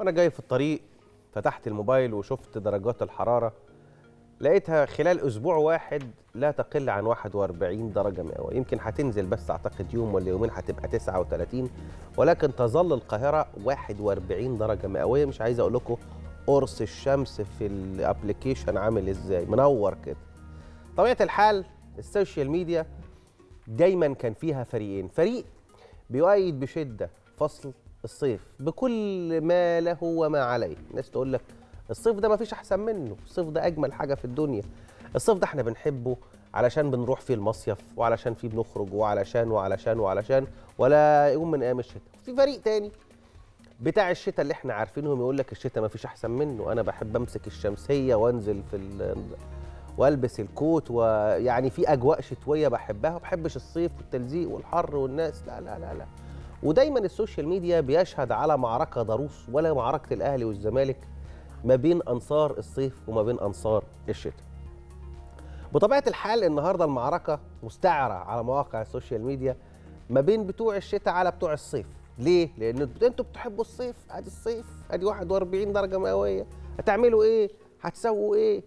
وانا جاي في الطريق فتحت الموبايل وشفت درجات الحراره لقيتها خلال اسبوع واحد لا تقل عن 41 درجه مئويه يمكن هتنزل بس اعتقد يوم ولا يومين هتبقى 39 ولكن تظل القاهره 41 درجه مئويه مش عايز اقول لكم قرص الشمس في الابلكيشن عامل ازاي منور كده طبيعه الحال السوشيال ميديا دايما كان فيها فريقين فريق بيؤيد بشده فصل الصيف بكل ما له وما عليه الناس تقول لك الصيف ده ما فيش احسن منه الصيف ده اجمل حاجه في الدنيا الصيف ده احنا بنحبه علشان بنروح فيه المصيف وعلشان فيه بنخرج وعلشان وعلشان وعلشان ولا يوم من ايام الشتاء في فريق تاني بتاع الشتاء اللي احنا عارفينهم يقول لك الشتاء ما فيش احسن منه انا بحب امسك الشمسيه وانزل في ال... والبس الكوت ويعني في اجواء شتويه بحبها ما بحبش الصيف والتلزيق والحر والناس لا لا لا لا ودايما السوشيال ميديا بيشهد على معركه ضروس ولا معركه الاهلي والزمالك ما بين انصار الصيف وما بين انصار الشتاء بطبيعه الحال النهارده المعركه مستعره على مواقع السوشيال ميديا ما بين بتوع الشتاء على بتوع الصيف ليه لان انتوا بتحبوا الصيف ادي الصيف ادي 41 درجه مئويه هتعملوا ايه هتسووا ايه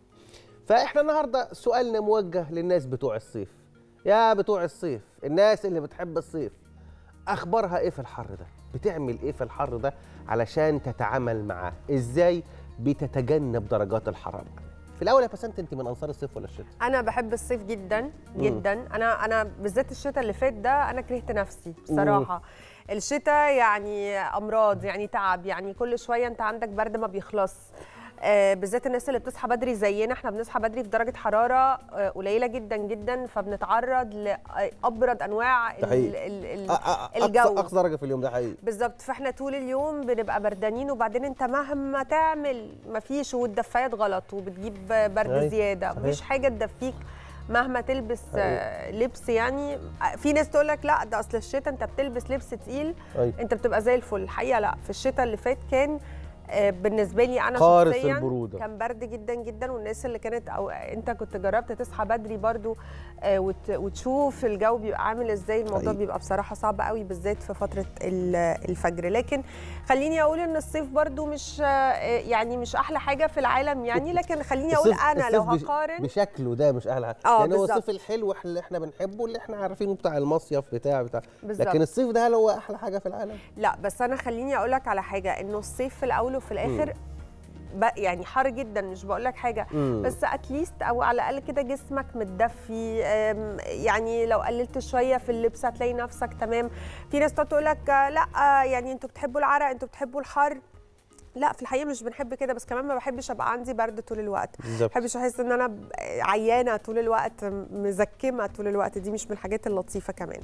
فاحنا النهارده سؤالنا موجه للناس بتوع الصيف يا بتوع الصيف الناس اللي بتحب الصيف اخبارها ايه في الحر ده بتعمل ايه في الحر ده علشان تتعامل معاه ازاي بتتجنب درجات الحراره في الاول يا بسنت انت من انصار الصيف ولا الشتاء انا بحب الصيف جدا جدا انا انا بالذات الشتاء اللي فات ده انا كرهت نفسي بصراحه الشتاء يعني امراض يعني تعب يعني كل شويه انت عندك برد ما بيخلص آه بالذات الناس اللي بتصحى بدري زينا احنا بنصحى بدري في درجه حراره آه قليله جدا جدا فبنتعرض لابرد انواع ال ال ال الجو اقصى درجه في اليوم ده حقيقي بالظبط فاحنا طول اليوم بنبقى بردانين وبعدين انت مهما تعمل مفيش والدفايات غلط وبتجيب برد أي. زياده مفيش حاجه تدفيك مهما تلبس آه لبس يعني في ناس تقول لك لا ده اصل الشتاء انت بتلبس لبس تقيل أي. انت بتبقى زي الفل الحقيقه لا في الشتاء اللي فات كان بالنسبه لي انا قارس شخصيا البرودة. كان برد جدا جدا والناس اللي كانت او انت كنت جربت تصحى بدري برضو وت وتشوف الجو بيبقى عامل ازاي الموضوع حقيقي. بيبقى بصراحه صعب قوي بالذات في فتره الفجر لكن خليني اقول ان الصيف برضو مش يعني مش احلى حاجه في العالم يعني لكن خليني اقول الصيف- انا لو الصيف بش- هقارن بشكله ده مش احلى حاجه آه، يعني هو بالظبط. الصيف الحلو اللي احنا بنحبه اللي احنا عارفينه بتاع المصيف بتاع بتاع بالظبط. لكن الصيف ده هل هو احلى حاجه في العالم لا بس انا خليني اقول لك على حاجه انه الصيف في الاول وفي الاخر ب- يعني حر جدا مش بقول لك حاجه مم. بس اتليست او على الاقل كده جسمك متدفي أم، يعني لو قللت شويه في اللبس هتلاقي نفسك تمام في ناس تقعد تقول لك آه، لا آه، يعني انتوا بتحبوا العرق انتوا بتحبوا الحر لا في الحقيقه مش بنحب كده بس كمان ما بحبش ابقى عندي برد طول الوقت ما بالظبط بحبش احس ان انا ب- عيانه طول الوقت مزكمه طول الوقت دي مش من الحاجات اللطيفه كمان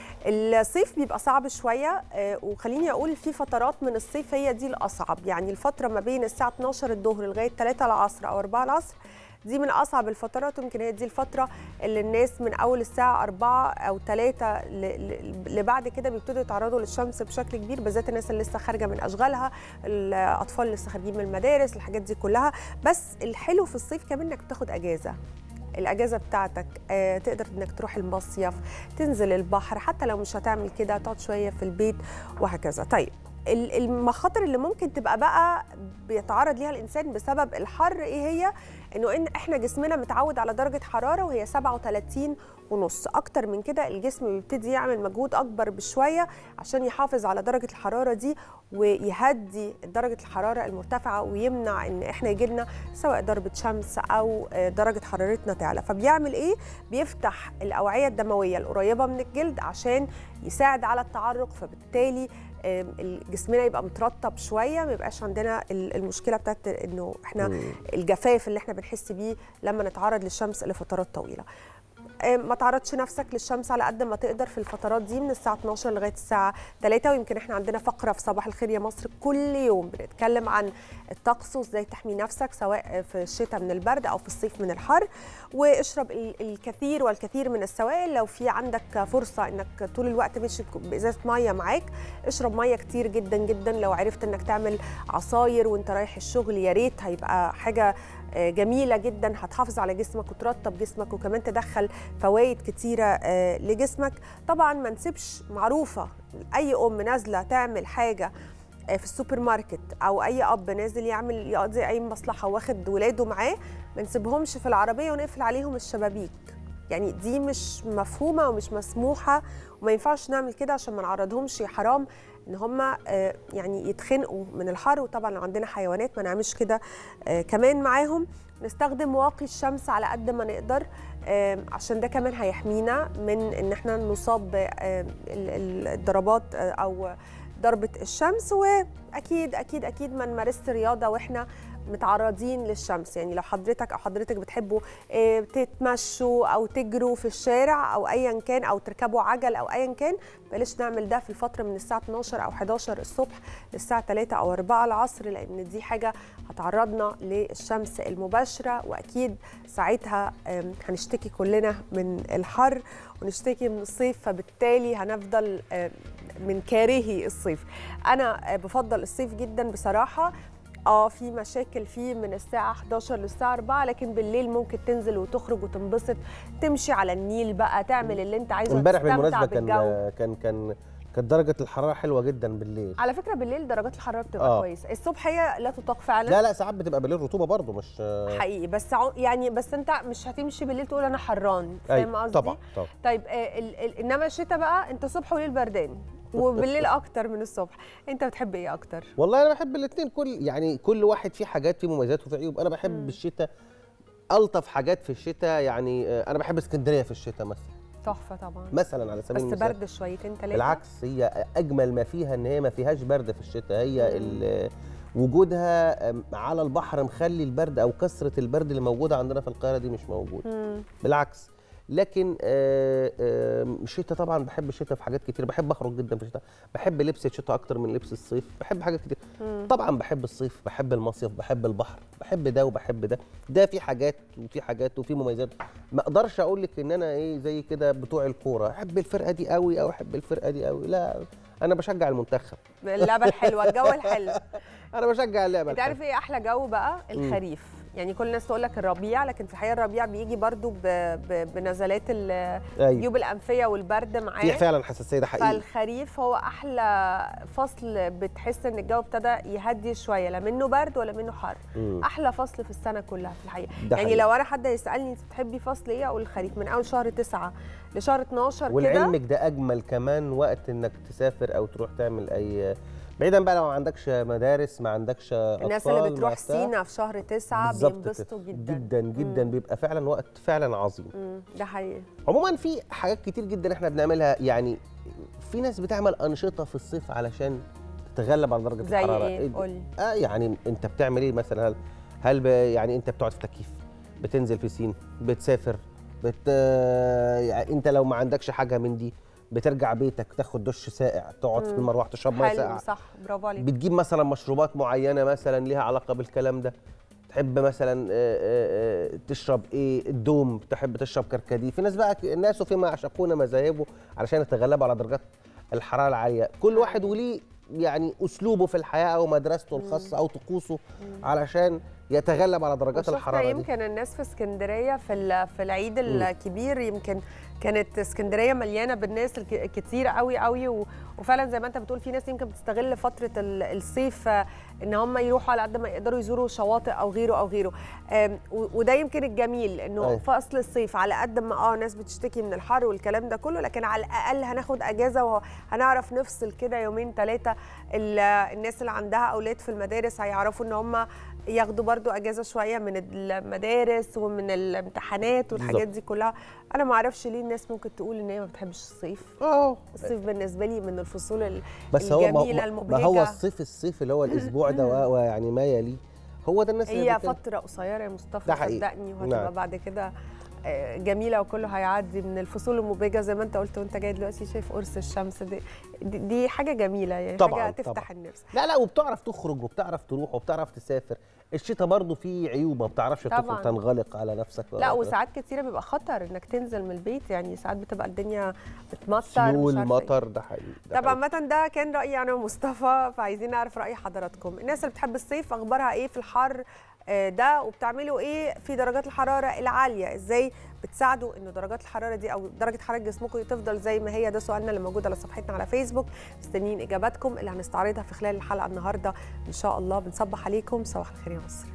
الصيف بيبقى صعب شويه آه، وخليني اقول في فترات من الصيف هي دي الاصعب يعني الفتره ما بين الساعه 12 الظهر لغايه 3 العصر او 4 العصر دي من اصعب الفترات يمكن هي دي الفتره اللي الناس من اول الساعه 4 او 3 لبعد كده بيبتدوا يتعرضوا للشمس بشكل كبير بالذات الناس اللي لسه خارجه من اشغالها الاطفال اللي لسه خارجين من المدارس الحاجات دي كلها بس الحلو في الصيف كمان انك بتاخد اجازه الاجازه بتاعتك آه، تقدر انك تروح المصيف تنزل البحر حتى لو مش هتعمل كده تقعد شويه في البيت وهكذا طيب ال- المخاطر اللي ممكن تبقى بقى بيتعرض ليها الانسان بسبب الحر ايه هي انه ان احنا جسمنا متعود على درجه حراره وهي 37 ونص اكتر من كده الجسم بيبتدي يعمل مجهود اكبر بشويه عشان يحافظ على درجه الحراره دي ويهدي درجه الحراره المرتفعه ويمنع ان احنا يجيلنا سواء ضربه شمس او آه، درجه حرارتنا تعلى فبيعمل ايه بيفتح الاوعيه الدمويه القريبه من الجلد عشان يساعد على التعرق فبالتالي آم، جسمنا يبقى مترطب شويه ما يبقاش عندنا ال- المشكله بتاعت انه احنا مم. الجفاف اللي احنا بنحس بيه لما نتعرض للشمس لفترات طويله آه، ما تعرضش نفسك للشمس على قد ما تقدر في الفترات دي من الساعه 12 لغايه الساعه 3 ويمكن احنا عندنا فقره في صباح الخير يا مصر كل يوم بنتكلم عن الطقس وازاي تحمي نفسك سواء في الشتاء من البرد او في الصيف من الحر واشرب ال- الكثير والكثير من السوائل لو في عندك فرصه انك طول الوقت ماشي بازازه ميه معاك اشرب ميه كتير جدا جدا لو عرفت انك تعمل عصاير وانت رايح الشغل يا ريت هيبقى حاجه آه، جميله جدا هتحافظ على جسمك وترطب جسمك وكمان تدخل فوائد كتيره آه، لجسمك طبعا ما نسيبش معروفه اي ام نازله تعمل حاجه آه، في السوبر ماركت او اي اب نازل يعمل يقضي اي مصلحه واخد ولاده معاه ما نسيبهمش في العربيه ونقفل عليهم الشبابيك يعني دي مش مفهومه ومش مسموحه وما ينفعش نعمل كده عشان ما نعرضهمش يا حرام ان هم يعني يتخنقوا من الحر وطبعا لو عندنا حيوانات ما نعملش كده آه، كمان معاهم نستخدم واقي الشمس على قد ما نقدر آه، عشان ده كمان هيحمينا من ان احنا نصاب بالضربات او ضربه الشمس واكيد اكيد اكيد ما نمارسش رياضه واحنا متعرضين للشمس يعني لو حضرتك او حضرتك بتحبوا آه، تتمشوا او تجروا في الشارع او ايا كان او تركبوا عجل او ايا كان بلاش نعمل ده في الفتره من الساعه 12 او 11 الصبح للساعه 3 او 4 العصر لان دي حاجه هتعرضنا للشمس المباشره واكيد ساعتها آم، هنشتكي كلنا من الحر ونشتكي من الصيف فبالتالي هنفضل آم، من كارهي الصيف انا آه، بفضل الصيف جدا بصراحه اه في مشاكل فيه من الساعة 11 للساعة 4 لكن بالليل ممكن تنزل وتخرج وتنبسط تمشي على النيل بقى تعمل اللي انت عايزه امبارح وتستمتع بالمناسبه بالجو. كان كان كان كانت درجه الحراره حلوه جدا بالليل على فكرة بالليل درجات الحرارة بتبقى آه. كويسة الصبح هي لا تطاق فعلا لا لا ساعات بتبقى بالليل رطوبه برضه مش حقيقي بس عو- يعني بس انت مش هتمشي بالليل تقول انا حران أيوة، فاهم قصدي؟ طبعا طبعا طيب آه ال ال انما الشتاء بقى انت صبح وليل بردان وبالليل اكتر من الصبح انت بتحب ايه اكتر؟ والله انا بحب الاثنين كل يعني كل واحد فيه حاجات فيه مميزات وفيه عيوب انا بحب الشتاء الطف حاجات في الشتاء يعني آه، انا بحب اسكندريه في الشتاء مثلا تحفة طبعا مثلا على سبيل بس المثال برد شويتين ثلاثة بالعكس هي اجمل ما فيها ان هي ما فيهاش برد في الشتاء هي ال- وجودها آم، على البحر مخلي البرد او كثره البرد اللي موجوده عندنا في القاهره دي مش موجوده مم. بالعكس لكن آه، آه، الشتاء طبعا بحب الشتاء في حاجات كتير بحب اخرج جدا في الشتاء بحب لبس الشتاء اكتر من لبس الصيف بحب حاجات كتير مم. طبعا بحب الصيف بحب المصيف بحب البحر بحب ده وبحب ده ده في حاجات وفي حاجات وفي مميزات ما اقدرش اقول لك ان انا ايه زي كده بتوع الكوره احب الفرقه دي قوي او احب الفرقه دي قوي لا انا بشجع المنتخب اللعبة الحلوة الجو الحلو انا بشجع اللعبه انت عارف الحلوة. ايه احلى جو بقى الخريف يعني كل الناس تقول لك الربيع لكن في الحقيقه الربيع بيجي برضو ب... ب... بنزلات ال- ايوه الجيوب الانفيه والبرد في معاه فعلا حساسيه ده حقيقي فالخريف هو احلى فصل بتحس ان الجو ابتدى يهدي شويه لا منه برد ولا منه حر مم. احلى فصل في السنه كلها في الحقيقه ده يعني حقيقي. لو انا حد يسالني انت بتحبي فصل ايه اقول الخريف من اول شهر 9 لشهر 12 كده ولعلمك ده اجمل كمان وقت انك تسافر او تروح تعمل اي بعيدا بقى لو ما عندكش مدارس ما عندكش الناس أطفال، اللي ما بتروح بتاع. سينا في شهر 9 بالظبط بينبسطوا كده. جدا جدا جدا مم. بيبقى فعلا وقت فعلا عظيم مم، ده حقيقي عموما في حاجات كتير جدا احنا بنعملها يعني في ناس بتعمل انشطه في الصيف علشان تتغلب على درجه زي الحراره ايه قولي اه يعني انت بتعمل ايه مثلا هل هل ب... يعني انت بتقعد في تكييف بتنزل بسين بتسافر بت آه، يعني انت لو ما عندكش حاجه من دي بترجع بيتك تاخد دش ساقع تقعد في مم. المروحه تشرب ميه حلو ساقعه صح برافو عليك بتجيب مثلا مشروبات معينه مثلا ليها علاقه بالكلام ده تحب مثلا آه، آه، آه، تشرب ايه الدوم تحب تشرب كركديه في ناس بقى ك- الناس فيما يعشقون مذاهبه علشان يتغلبوا على درجات الحراره العاليه كل واحد وليه يعني اسلوبه في الحياه او مدرسته الخاصه او طقوسه علشان يتغلب على درجات وشفنا الحراره دي يمكن الناس في اسكندريه في ال- في العيد الكبير يمكن كانت اسكندريه مليانه بالناس الك- الكتير قوي قوي و- وفعلا زي ما انت بتقول في ناس يمكن بتستغل فتره ال- الصيف آه، ان هم يروحوا على قد ما يقدروا يزوروا شواطئ او غيره او غيره آم، و- وده يمكن الجميل انه أيوة. فصل الصيف على قد ما اه ناس بتشتكي من الحر والكلام ده كله لكن على الاقل هناخد اجازه وهنعرف نفصل كده يومين ثلاثه الناس اللي عندها اولاد في المدارس هيعرفوا ان هم ياخدوا برضو اجازه شويه من المدارس ومن الامتحانات والحاجات بالظبط. دي كلها انا ما اعرفش ليه الناس ممكن تقول ان هي ما بتحبش الصيف اه الصيف بالنسبه لي من الفصول ال- بس هو ما, الجميله ما, المبهجه ما هو الصيف الصيف اللي هو الاسبوع ده و- ويعني ما يليه هو ده الناس اللي هي بتتكلم. فتره قصيره يا مصطفى ده حقيقي. صدقني وهتبقى نعم. بعد كده آه، جميله وكله هيعدي من الفصول المبهجه زي ما انت قلت وانت جاي دلوقتي شايف قرص الشمس دي دي, دي حاجه جميله يعني طبعاً، حاجه تفتح طبعاً. النفس لا لا وبتعرف تخرج وبتعرف تروح وبتعرف تسافر الشتاء برضه فيه عيوب ما بتعرفش طبعاً. تخرج تنغلق على نفسك لا وساعات كتيره بيبقى خطر انك تنزل من البيت يعني ساعات بتبقى الدنيا بتمطر مش سيول عارفة إيه. مطر ده حقيقي ده طبعا حقيقي. عامة ده كان رأيي أنا ومصطفى فعايزين نعرف رأي حضراتكم الناس اللي بتحب الصيف أخبارها إيه في الحر آه، ده وبتعملوا ايه في درجات الحراره العاليه ازاي بتساعدوا ان درجات الحراره دي او درجه حراره جسمكم تفضل زي ما هي ده سؤالنا اللي موجود على صفحتنا على فيسبوك مستنيين اجاباتكم اللي هنستعرضها في خلال الحلقه النهارده ان شاء الله بنصبح عليكم صباح الخير يا مصر